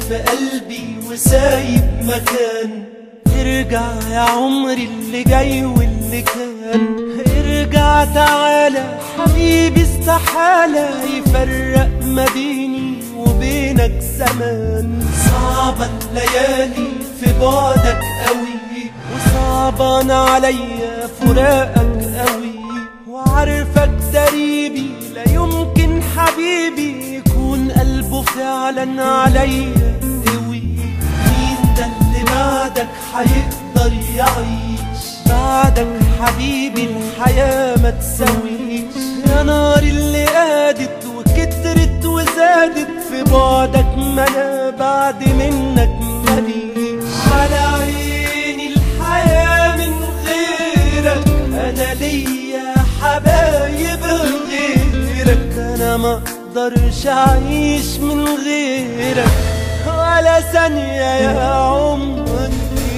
في قلبي وسايب مكان ارجع يا عمري اللي جاي واللي كان ارجع تعالى حبيبي استحالة يفرق ما بيني وبينك زمان صعبة الليالي في بعدك قوي وصعبان عليا فراقك قوي وعارفك دريبي لا يمكن حبيبي يكون قلبه فعلا عليا قوي مين ده اللي بعدك هيقدر يعيش بعدك حبيبي الحياة ما تساويش يا نار اللي قادت وكترت وزادت في بعدك ما انا بعد منك ماليش على عيني الحياة من غيرك انا ليا حبايب غيرك انا ما اقدرش اعيش من غيرك ولا ثانية يا عمري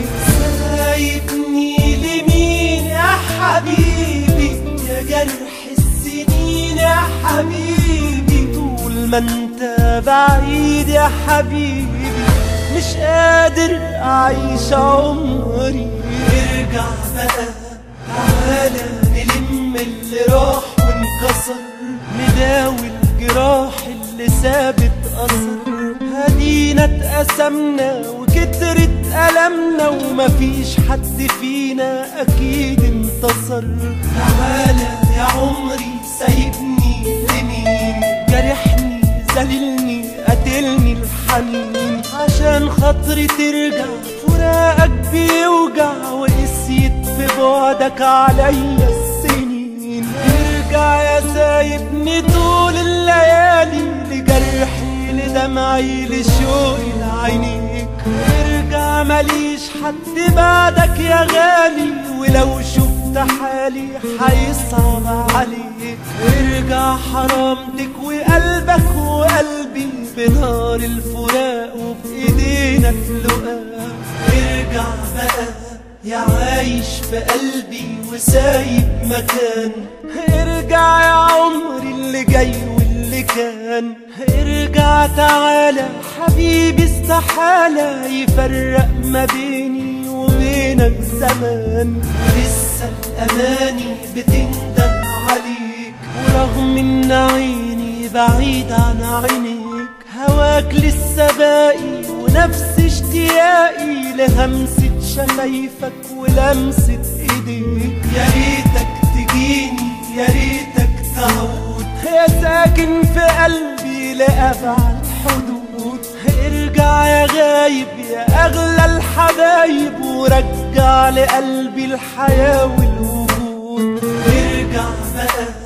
سايبني لمين يا حبيبي يا جرح السنين يا حبيبي طول ما انت بعيد يا حبيبي مش قادر اعيش عمري ارجع بقى تعالى نلم اللي راح وانكسر نداوي الجراح اللي سابت اثر هدينا اتقسمنا وكترت ألمنا ومفيش حد فينا أكيد انتصر تعالى يا عمري سايبني لمين جرحني زللني قتلني الحنين عشان خاطري ترجع فراقك بيوجع وقسيت في بعدك عليا السنين ارجع يا سايبني طول الليالي لجرحي لدمعي لشوقي لعينيك ارجع ماليش حد بعدك يا غالي ولو شفت حالي هيصعب عليك ارجع حرام تكوي قلبك وقلبي بنار الفراق وبايدينا اللقاء ارجع بقى يا عايش في قلبي وسايب مكان ارجع يا عمري اللي جاي واللي كان ارجع تعالى حبيبي استحالة يفرق ما بيني وبينك زمان لسه الأماني بتندم عليك ورغم ان عيني بعيد عن عينيك هواك لسه باقي ونفس اشتياقي لهمسة شفايفك ولمسة ايديك يا ريتك تجيني يا ريتك تعود يا ساكن في قلبي لأبعد حدود ارجع يا غايب يا أغلى الحبايب ورجع لقلبي الحياة والوجود ارجع بقى